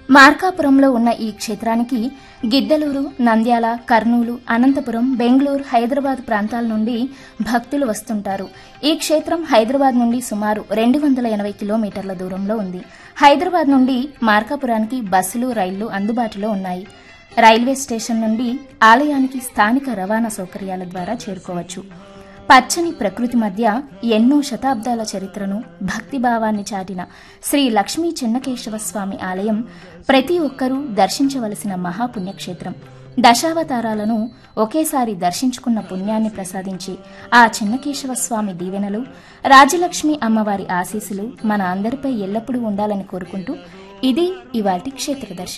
మార్కాపురంలో ఉన్న ఈ క్షేత్రానికి గిద్దలూరు నంద్యాల కర్నూలు అనంతపురం బెంగళూరు హైదరాబాద్ ప్రాంతాల నుండి భక్తులు వస్తుంటారు ఈ క్షేత్రం హైదరాబాద్ నుండి సుమారు రెండు వందల ఎనభై కిలోమీటర్ల దూరంలో ఉంది హైదరాబాద్ నుండి మార్కాపురానికి బస్సులు రైళ్లు అందుబాటులో ఉన్నాయి రైల్వే స్టేషన్ నుండి ఆలయానికి స్థానిక రవాణా సౌకర్యాల ద్వారా చేరుకోవచ్చు పచ్చని ప్రకృతి మధ్య ఎన్నో శతాబ్దాల చరిత్రను భక్తిభావాన్ని చాటిన శ్రీ లక్ష్మీ చెన్నకేశవ స్వామి ఆలయం ప్రతి ఒక్కరూ దర్శించవలసిన మహాపుణ్యక్షేత్రం దశావతారాలను ఒకేసారి దర్శించుకున్న పుణ్యాన్ని ప్రసాదించి ఆ చెన్నకేశవ స్వామి దీవెనలు రాజలక్ష్మి అమ్మవారి ఆశీస్సులు మన అందరిపై ఎల్లప్పుడూ ఉండాలని కోరుకుంటూ ఇది ఇవాటి క్షేత్ర దర్శనం